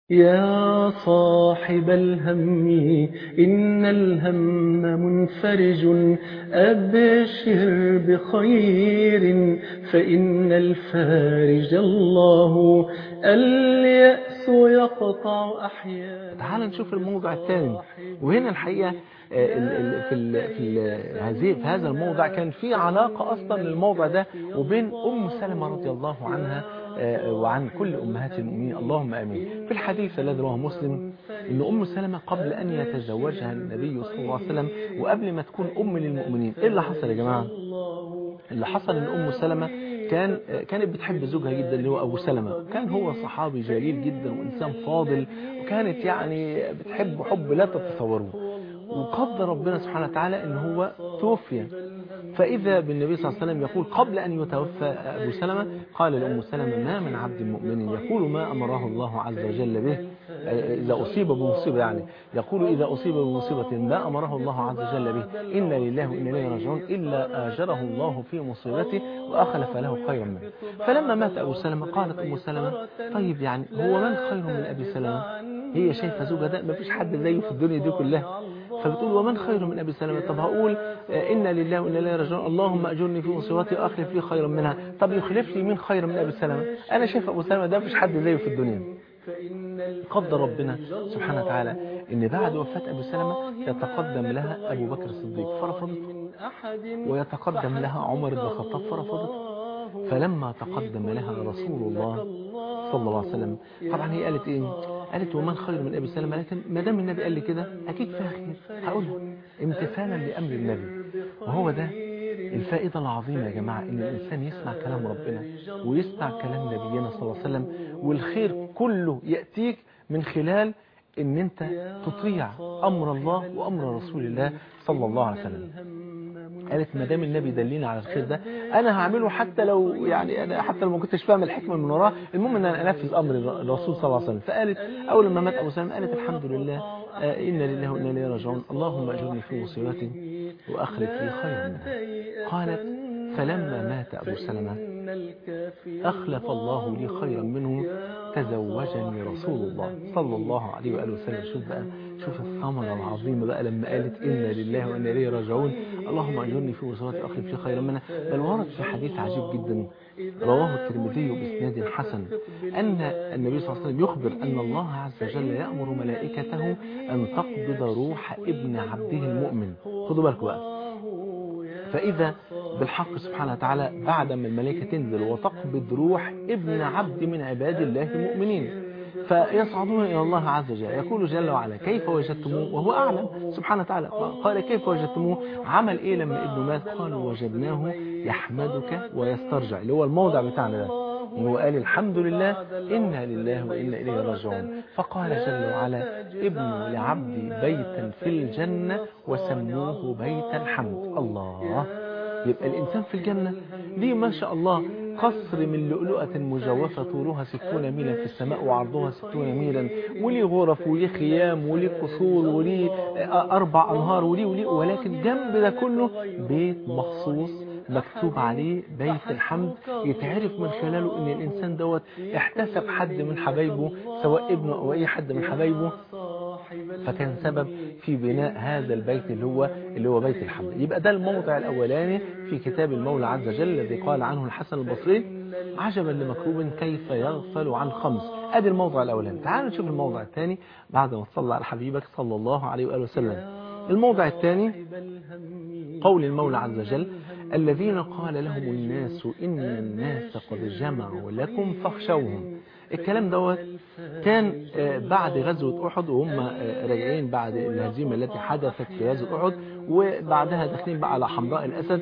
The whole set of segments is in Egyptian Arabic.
يا صاحب الهم إن الهم منفرج أبشر بخير فإن الفارج الله اليأس يقطع أحيانا تعال نشوف الموضع الثاني وهنا الحقيقة آه، ال- ال- في ال- في ال- هذه في هذا الموضع كان في علاقة أصلا للموضع ده وبين أم سلمة رضي الله عنها آه، وعن كل أمهات المؤمنين اللهم آمين في الحديث الذي رواه مسلم أن أم سلمة قبل أن يتزوجها النبي صلى الله عليه وسلم وقبل ما تكون أم للمؤمنين إيه اللي حصل يا جماعة اللي حصل ان ام سلمة كان كانت بتحب زوجها جدا اللي هو ابو سلمة كان هو صحابي جليل جدا وانسان فاضل وكانت يعني بتحب حب لا تتصوروه وقدر ربنا سبحانه وتعالى ان هو توفي فاذا بالنبي صلى الله عليه وسلم يقول قبل ان يتوفى ابو سلمة قال لام سلمة ما من عبد مؤمن يقول ما امره الله عز وجل به اذا اصيب بمصيبه يعني يقول اذا اصيب بمصيبه ما امره الله عز وجل به انا لله وانا اليه راجعون الا اجره الله في مصيبته واخلف له خيرا منه فلما مات ابو سلمة قالت ام سلمة طيب يعني هو من خير من ابي سلمة هي شايفه زوجها ده ما فيش حد زيه في الدنيا دي كلها فبتقول ومن خير من ابي سلمة طب هقول آه، انا لله وانا اليه راجعون اللهم اجرني في مصيبتي واخلف لي خيرا منها طب يخلف لي مين خير من ابي سلمة انا شايف ابو سلمة ده مفيش حد زيه في الدنيا قدر ربنا سبحانه وتعالى ان بعد وفاة ابي سلمة يتقدم لها ابو بكر الصديق فرفضته ويتقدم لها عمر بن الخطاب فرفضته فلما تقدم لها رسول الله صلى الله عليه وسلم طبعا هي قالت ايه قالت ومن خير من ابي سلمة قالت ما دام النبي قال لي كده اكيد فيها خير هقولها امتثالا لامر النبي وهو ده الفائدة العظيمة يا جماعة ان الانسان يسمع كلام ربنا ويسمع كلام نبينا صلى الله عليه وسلم والخير كله يأتيك من خلال ان انت تطيع امر الله وامر رسول الله صلى الله عليه وسلم قالت ما دام النبي دلينا على الخير ده انا هعمله حتى لو يعني انا حتى لو ما كنتش فاهم الحكمه من وراه المهم ان انا انفذ امر الرسول صلى الله عليه وسلم فقالت اول ما مات ابو سلمة قالت الحمد لله آه، انا لله وانا اليه راجعون اللهم اجرني في مصيبتي واخلف لي خيرا منها قالت فلما مات ابو سلمة أخلف الله لي خيرا منه تزوجني رسول الله صلى الله عليه وآله وسلم شوف بقى شوف الثمرة العظيمة بقى لما قالت إنا لله وإنا إليه راجعون اللهم أجرني في وصلاتي أخلف لي خيرا منها بل ورد في حديث عجيب جدا رواه الترمذي بإسناد حسن أن النبي صلى الله عليه وسلم يخبر أن الله عز وجل يأمر ملائكته أن تقبض روح ابن عبده المؤمن خدوا بالكم بقى فإذا بالحق سبحانه وتعالى بعد ما الملائكة تنزل وتقبض روح ابن عبد من عباد الله المؤمنين فيصعدون إلى الله عز وجل يقول جل وعلا كيف وجدتموه وهو أعلم سبحانه وتعالى قال كيف وجدتموه عمل إيه لما ابنه مات قالوا وجدناه يحمدك ويسترجع اللي هو الموضع بتاعنا ده هو قال الحمد لله إنا لله وإنا إليه راجعون فقال جل وعلا ابنوا لعبدي بيتا في الجنة وسموه بيت الحمد الله يبقى الإنسان في الجنة ليه ما شاء الله قصر من لؤلؤة مجوفة طولها ستون ميلا في السماء وعرضها ستون ميلا وليه غرف وليه خيام وليه قصور وليه أربع أنهار وليه وليه ولكن جنب ده كله بيت مخصوص مكتوب عليه بيت الحمد يتعرف من خلاله ان الانسان دوت احتسب حد من حبايبه سواء ابنه او اي حد من حبايبه فكان سبب في بناء هذا البيت اللي هو اللي هو بيت الحمد يبقى ده الموضع الاولاني في كتاب المولى عز وجل الذي قال عنه الحسن البصري عجبا لمكروب كيف يغفل عن خمس ادي الموضع الاولاني تعالوا نشوف الموضع الثاني بعد ما تصلى على حبيبك صلى الله عليه واله وسلم الموضع الثاني قول المولى عز وجل الذين قال لهم الناس إن الناس قد جمعوا لكم فاخشوهم الكلام دوت كان بعد غزوة أحد وهم راجعين بعد الهزيمة التي حدثت في غزوة أحد وبعدها داخلين بقى على حمراء الأسد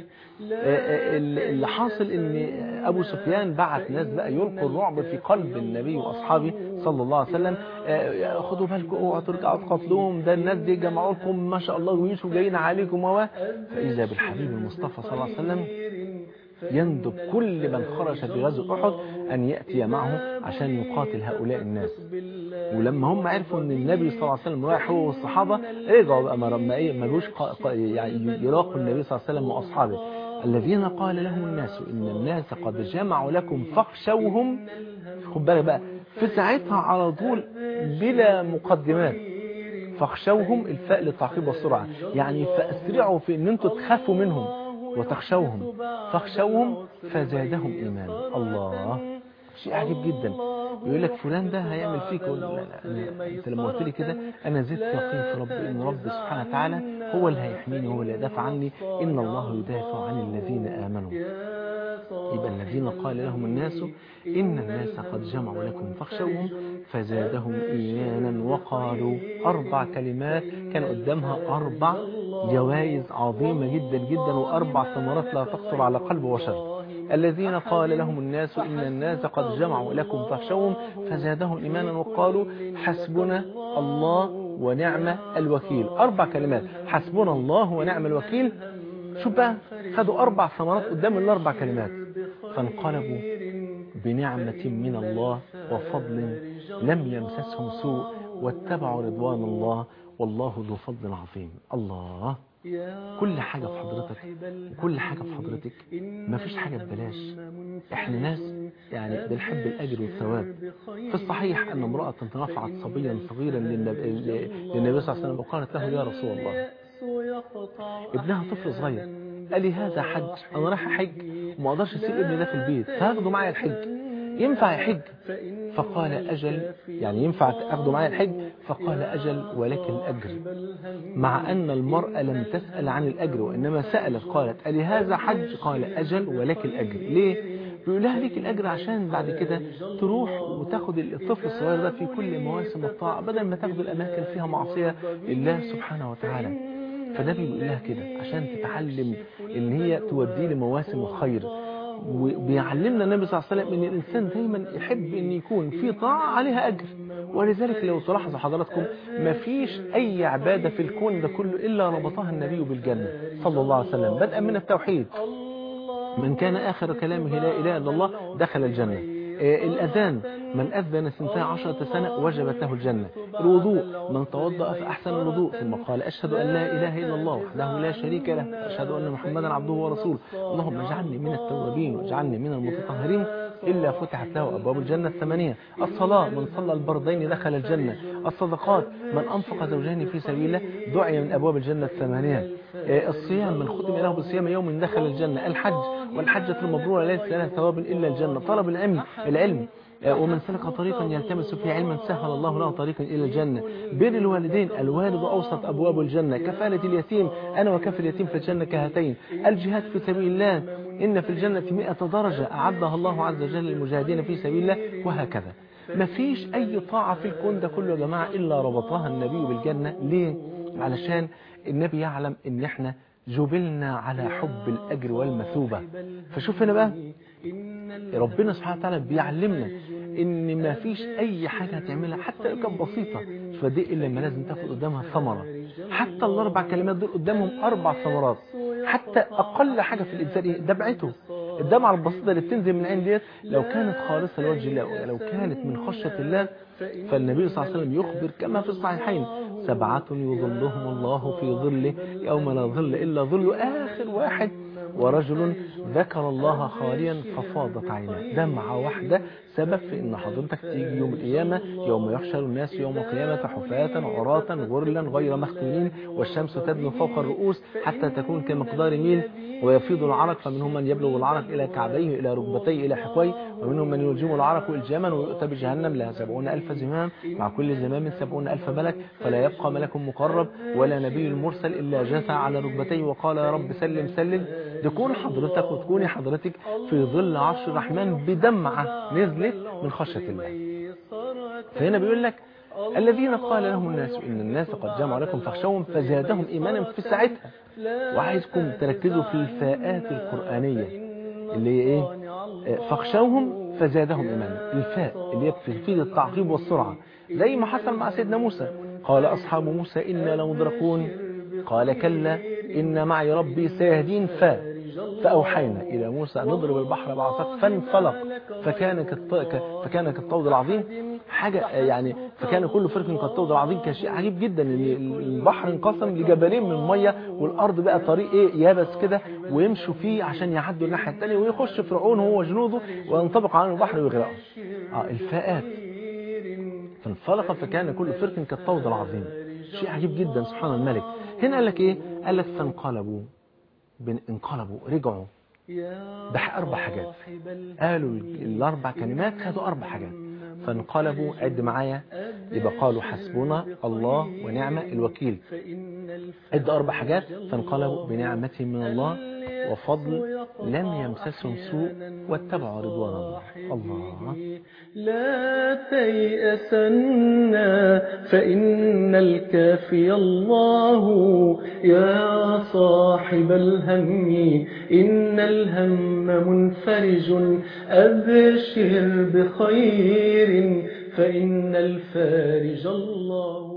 اللي حاصل ان أبو سفيان بعت ناس بقى يلقوا الرعب في قلب النبي وأصحابه صلى الله عليه وسلم خدوا بالكم اوعوا ترجعوا تقاتلوهم ده الناس دي جمعوا لكم ما شاء الله ويشوا جايين عليكم و فإذا بالحبيب المصطفى صلى الله عليه وسلم يندب كل من خرج في غزو أحد أن يأتي معه عشان يقاتل هؤلاء الناس ولما هم عرفوا أن النبي صلى الله عليه وسلم رايح هو والصحابة رجعوا بقى ما ايه ما جوش يعني يلاقوا النبي صلى الله عليه وسلم وأصحابه الذين قال لهم الناس إن الناس قد جمعوا لكم فاخشوهم خد بالك بقى في ساعتها على طول بلا مقدمات فاخشوهم الفاء للتعقيب والسرعة يعني فاسرعوا في ان انتوا تخافوا منهم وتخشوهم فاخشوهم فزادهم ايمانا الله شيء عجيب جدا يقول لك فلان ده هيعمل فيك لا لا أنا انت لما قلت لي كده انا زدت يقين في ربي ان رب سبحانه وتعالى هو اللي هيحميني هو اللي يدافع عني ان الله يدافع عن الذين امنوا يبقى الذين قال لهم الناس إن الناس قد جمعوا لكم فاخشوهم فزادهم إيمانا وقالوا أربع كلمات كان قدامها أربع جوائز عظيمة جدا جدا وأربع ثمرات لا تخطر على قلب بشر الذين قال لهم الناس إن الناس قد جمعوا لكم فاخشوهم فزادهم إيمانا وقالوا حسبنا الله ونعم الوكيل أربع كلمات حسبنا الله ونعم الوكيل شوف بقى خدوا أربع ثمرات قدام الأربع كلمات فانقلبوا بنعمة من الله وفضل لم يمسسهم سوء واتبعوا رضوان الله والله ذو فضل عظيم الله كل حاجة في حضرتك وكل حاجة في حضرتك ما فيش حاجة ببلاش احنا ناس يعني بنحب الأجر والثواب في الصحيح أن امرأة رفعت صبيا صغيرا للنبي, للنبي صلى الله عليه وسلم وقالت له يا رسول الله ابنها طفل صغير قال لي هذا حج انا رايح احج وما اقدرش اسيب ابني ده في البيت فاخده معايا الحج ينفع يحج فقال اجل يعني ينفع اخده معايا الحج فقال اجل ولك الاجر مع ان المرأة لم تسأل عن الاجر وانما سألت قالت الي هذا حج قال اجل ولك الاجر ليه بيقول لها ليك الاجر عشان بعد كده تروح وتاخد الطفل الصغير ده في كل مواسم الطاعة بدل ما تاخد الاماكن فيها معصية لله سبحانه وتعالى فالنبي بيقول لها كده عشان تتعلم ان هي توديه لمواسم الخير وبيعلمنا النبي صلى الله عليه وسلم ان الانسان دايما يحب ان يكون في طاعه عليها اجر ولذلك لو تلاحظوا حضراتكم ما فيش اي عباده في الكون ده كله الا ربطها النبي بالجنه صلى الله عليه وسلم بدءا من التوحيد من كان اخر كلامه لا اله الا الله دخل الجنه الأذان من أذن سنتين عشرة سنة وجبت له الجنة الوضوء من توضأ فأحسن الوضوء ثم قال أشهد أن لا إله إلا الله وحده لا شريك له أشهد أن محمدا عبده ورسوله اللهم اجعلني من التوابين واجعلني من المتطهرين إلا فتحت له أبواب الجنة الثمانية الصلاة من صلى البردين دخل الجنة الصدقات من أنفق زوجين في سبيل الله دعي من أبواب الجنة الثمانية الصيام من ختم له بالصيام يوم دخل الجنة الحج والحجة المبرورة ليس لها ثواب إلا الجنة طلب العلم العلم ومن سلك طريقا يلتمس فيه علما سهل الله له طريقا إلى الجنة بر الوالدين الوالد أوسط أبواب الجنة كفالة اليتيم أنا وكفل اليتيم في الجنة كهاتين الجهاد في سبيل الله إن في الجنة مئة درجة أعدها الله عز وجل للمجاهدين في سبيل الله وهكذا ما فيش أي طاعة في الكون ده كله يا جماعة إلا ربطها النبي بالجنة ليه؟ علشان النبي يعلم إن إحنا جبلنا على حب الأجر والمثوبة فشوف هنا بقى ربنا سبحانه وتعالى بيعلمنا ان ما فيش اي حاجة هتعملها حتى لو كانت بسيطة فدي الا لما لازم تاخد قدامها ثمرة حتى الاربع كلمات دول قدامهم اربع ثمرات حتى اقل حاجة في الانسان ايه دمعته الدمعة البسيطة اللي بتنزل من العين ديت لو كانت خالصة لوجه الله ولو كانت من خشية الله فالنبي صلى الله عليه وسلم يخبر كما في الصحيحين سبعة يظلهم الله في ظله يوم لا ظل إلا ظل آخر واحد ورجل ذكر الله خاليا ففاضت عيناه دمعة واحدة سبب في ان حضرتك تيجي يوم القيامة يوم يحشر الناس يوم القيامة حفاة عراة غرلا غير مختونين والشمس تدنو فوق الرؤوس حتى تكون كمقدار ميل ويفيض العرق فمنهم من يبلغ العرق إلى كعبيه إلى ركبتيه إلى حقويه ومنهم من يلجم العرق إلجاما ويؤتى بجهنم لها سبعون ألف زمام مع كل زمام سبعون ألف ملك فلا يبقى ملك مقرب ولا نبي مرسل إلا جثى على ركبتيه وقال يا رب سلم سلم تكون حضرتك وتكوني حضرتك في ظل عرش الرحمن بدمعة نزلت من خشية الله فهنا بيقول لك الذين قال لهم الناس إن الناس قد جمعوا لكم فاخشوهم فزادهم إيمانا في ساعتها وعايزكم تركزوا في الفاءات القرآنية اللي هي إيه فاخشوهم فزادهم إيمانا الفاء اللي هي بتفيد التعقيب والسرعة زي ما حصل مع سيدنا موسى قال أصحاب موسى إنا لمدركون قال كلا إن معي ربي سيهدين فاء فأوحينا إلى موسى أن نضرب البحر بعصاك فانفلق فكان فكان كالطود العظيم حاجة يعني فكان كل فرق كالطود العظيم كان شيء عجيب جدا ان البحر انقسم لجبلين من المية والأرض بقى طريق ايه يابس كده ويمشوا فيه عشان يعدوا الناحية الثانية ويخش فرعون هو وجنوده وينطبق على البحر ويغرقوا اه الفاءات فانفلق فكان كل فرق كالطود العظيم شيء عجيب جدا سبحان الملك هنا قال لك ايه قال لك فانقلبوا بن- انقلبوا رجعوا ده أربع حاجات قالوا الأربع كلمات خدوا أربع حاجات فانقلبوا عد معايا يبقى قالوا حسبنا الله ونعم الوكيل عد أربع حاجات فانقلبوا بنعمة من الله وفضل لم يمسسهم سوء واتبعوا رضوان الله الله لا تيأسن فإن الكافي الله يا صاحب الهم إن الهم منفرج أبشر بخير فإن الفارج الله